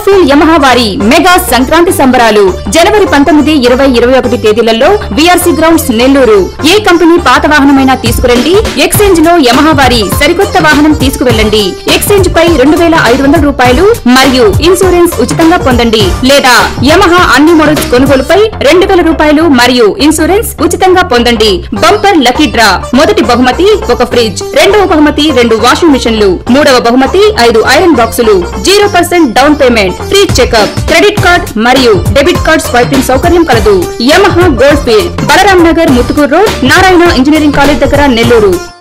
గోల్డ్ఫీల్డ్ Yamaha వారి mega Sankranti సంబరాలు జనవరి పంతొమ్మిది ఇరవై ఇరవై ఒకటి తేదీలలో విఆర్సీ గ్రౌండ్స్ నెల్లూరు ఏ కంపెనీ పాత వాహనమైనా తీసుకురండి ఎక్స్చేంజ్ లో యమహా వారి సరికొత్త వాహనం తీసుకువెళ్ళండి ఎక్స్చేంజ్ పై రెండు వేల ఐదు వందల రూపాయలు మరియు ఇన్సూరెన్స్ ఉచితంగా పొందండి లేదా యమహా అన్ని మోడల్స్ కొనుగోలుపై రెండు వేల రూపాయలు మరియు ఇన్సూరెన్స్ ఉచితంగా పొందండి బంపర్ లక్కీ డ్రా మొదటి బహుమతి ఒక ఫ్రిడ్జ్ రెండవ బహుమతి రెండు వాషింగ్ మిషన్లు మూడవ బహుమతి ఐదు iron boxes zero percent down payment free checkup credit card మరియు డెబిట్ కార్డ్ స్వైపింగ్ సౌకర్యం కలదు Yamaha gold field Balaram Nagar Muthukur road Narayana engineering college దగ్గర నెల్లూరు